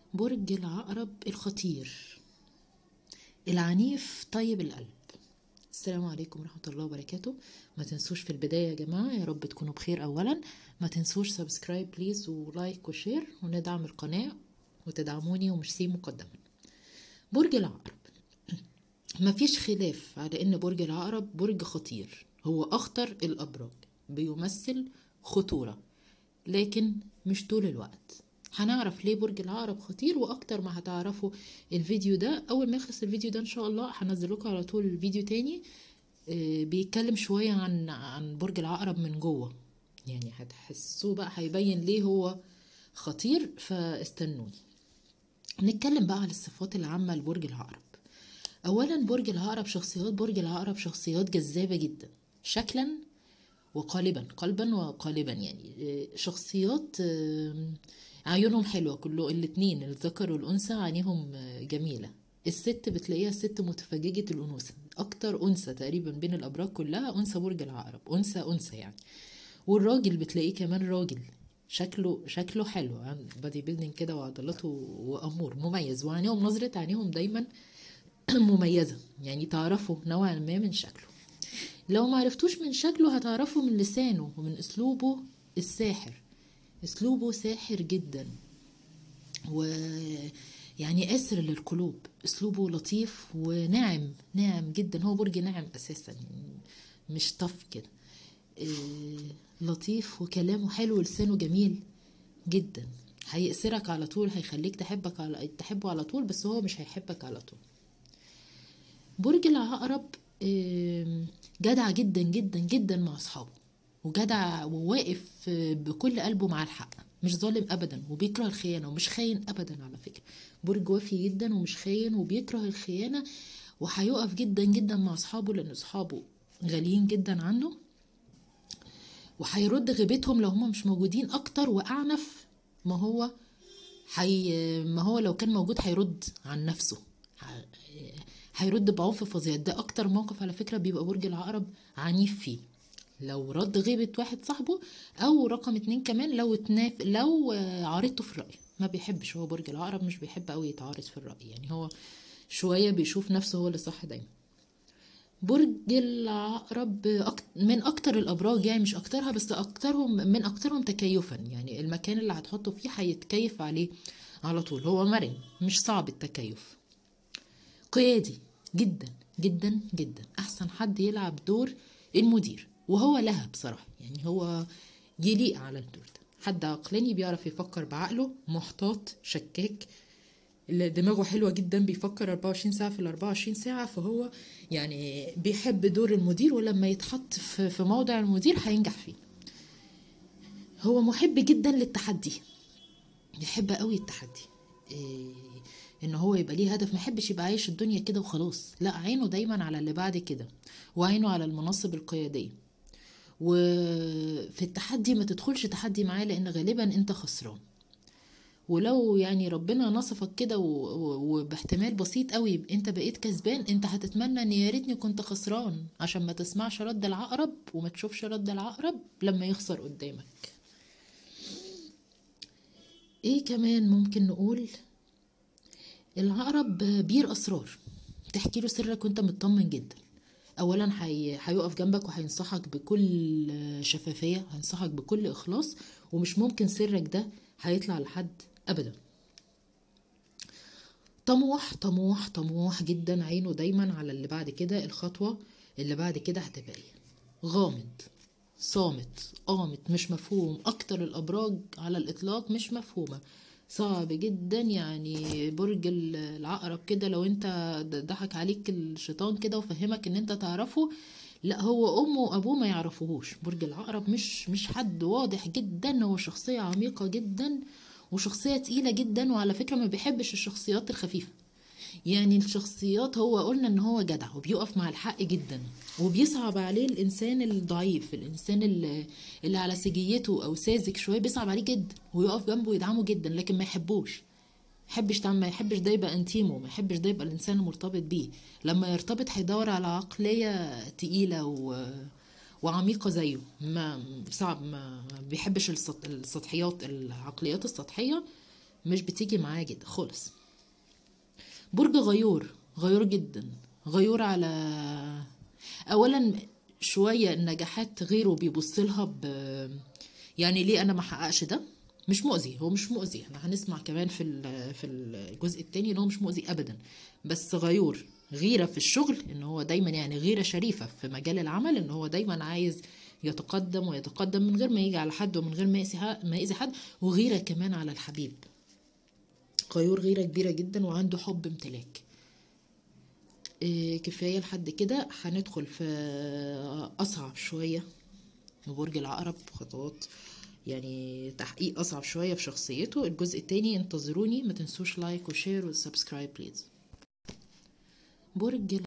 برج العقرب الخطير العنيف طيب القلب السلام عليكم ورحمة الله وبركاته ما تنسوش في البداية يا جماعة يا رب تكونوا بخير أولا ما تنسوش سبسكرايب بليز ولايك وشير وندعم القناة وتدعموني وميرسي مقدما برج العقرب مفيش خلاف على ان برج العقرب برج خطير هو اخطر الابراج بيمثل خطورة لكن مش طول الوقت هنعرف ليه برج العقرب خطير واكتر ما هتعرفوا الفيديو ده اول ما يخلص الفيديو ده ان شاء الله هنزل لكم على طول فيديو تاني آه، بيتكلم شوية عن عن برج العقرب من جوه يعني هتحسوه بقى هيبين ليه هو خطير فاستنوني نتكلم بقى على الصفات العامة لبرج العقرب اولا برج العقرب شخصيات برج العقرب شخصيات جذابة جدا شكلا وقالبا قلبا وقالبا يعني آه، شخصيات آم، عيونهم حلوة كله الاتنين الذكر والأنثى عينيهم آه، جميلة الست بتلاقيها ست متفججة الأنوثة أكتر أنثى تقريبا بين الأبراج كلها أنثى برج العقرب أنثى أنثى يعني والراجل بتلاقيه كمان راجل شكله شكله حلو بادي بيلدينج كده وعضلاته وأمور مميز وعينيهم نظرة عينيهم دايما مميزة يعني تعرفوا نوعا ما من شكله لو ما عرفتوش من شكله هتعرفوا من لسانه ومن اسلوبه الساحر اسلوبه ساحر جدا و يعني أسر للقلوب اسلوبه لطيف وناعم ناعم جدا هو برج ناعم اساسا يعني مش طف كده إيه، لطيف وكلامه حلو ولسانه جميل جدا هيأسرك على طول هيخليك تحبك على تحبه على طول بس هو مش هيحبك على طول برج العقرب آم، جدع جدا جدا جدا مع اصحابه وجدع وواقف آه، بكل قلبه مع الحق مش ظالم ابدا وبيكره الخيانه ومش خاين ابدا على فكره برج وفي جدا ومش خاين وبيكره الخيانه وهيقف جدا جدا مع اصحابه لان اصحابه غاليين جدا عنه وهيرد غيبتهم لو هم مش موجودين اكتر واعنف ما هو حي... ما هو لو كان موجود هيرد عن نفسه ه- هيرد بعنف فظيع ده اكتر موقف على فكره بيبقى برج العقرب عنيف فيه لو رد غيبة واحد صاحبه او رقم اتنين كمان لو اتناف لو آه، عارضته في الرأي ما بيحبش هو برج العقرب مش بيحب قوي يتعارض في الرأي يعني هو شوية بيشوف نفسه هو اللي صح دايما برج العقرب أك- من اكتر الابراج يعني مش اكترها بس اكترهم من اكترهم تكيفا يعني المكان اللي هتحطه فيه هيتكيف عليه على طول هو مرن مش صعب التكيف قيادي جدا جدا جدا احسن حد يلعب دور المدير وهو لها بصراحه يعني هو يليق على الدور ده حد عقلاني بيعرف يفكر بعقله محتاط شكاك اللي دماغه حلوة جدا بيفكر 24 ساعة في ال 24 ساعة فهو يعني بيحب دور المدير ولما يتحط في في موضع المدير هينجح فيه هو محب جدا للتحدي يحب قوي التحدي إيه ان هو يبقى ليه هدف ما يحبش يبقى عايش الدنيا كده وخلاص لا عينه دايما على اللي بعد كده وعينه على المناصب القيادية وفي التحدي ما تدخلش تحدي معاه لان غالبا انت خسران ولو يعني ربنا نصفك كده و- و- وباحتمال بسيط قوي يبقى انت بقيت كسبان انت هتتمنى ان يا ريتني كنت خسران عشان ما تسمعش رد العقرب وما تشوفش رد العقرب لما يخسر قدامك ايه كمان ممكن نقول العقرب بير اسرار تحكي له سرك وانت مطمن جدا اولا هي- هيقف جنبك وهينصحك بكل شفافيه هينصحك بكل اخلاص ومش ممكن سرك ده هيطلع لحد ابدا طموح طموح طموح جدا عينه دايما على اللي بعد كده الخطوه اللي بعد كده هتبقى ايه غامض صامت قامت مش مفهوم اكتر الابراج على الاطلاق مش مفهومه صعب جدا يعني برج ال- العقرب كده لو انت د- ضحك عليك الشيطان كده وفهمك ان انت تعرفه لا هو امه وابوه ما يعرفوهوش برج العقرب مش مش حد واضح جدا هو شخصيه عميقه جدا وشخصيه تقيله جدا وعلى فكره ما بيحبش الشخصيات الخفيفه يعني الشخصيات هو قلنا ان هو جدع وبيقف مع الحق جدا وبيصعب عليه الانسان الضعيف الانسان اللي, اللي على سجيته او ساذج شويه بيصعب عليه جدا ويقف جنبه ويدعمه جدا لكن ما يحبوش يحبش تعمل ما يحبش ده يبقى انتيمو ما يحبش ده يبقى الانسان المرتبط بيه لما يرتبط هيدور على عقليه تقيله و وعميقة زيه ما صعب ما بيحبش السط- السطحيات العقليات السطحية مش بتيجي معاه جدا خالص برج غيور غيور جدا غيور على اولا شويه النجاحات غيره بيبص لها ب يعني ليه انا ما حققش ده مش مؤذي هو مش مؤذي احنا هنسمع كمان في ال- في الجزء التاني ان هو مش مؤذي ابدا بس غيور غيره في الشغل ان هو دايما يعني غيره شريفه في مجال العمل ان هو دايما عايز يتقدم ويتقدم من غير ما يجي على حد ومن غير ما يأذي ح- ما يأذي حد وغيره كمان على الحبيب غيور غيره كبيره جدا وعنده حب امتلاك إيه، كفايه لحد كده هندخل في اصعب شويه برج العقرب خطوات يعني تحقيق اصعب شويه في شخصيته الجزء التاني انتظروني ما تنسوش لايك وشير وسبسكرايب بليز برج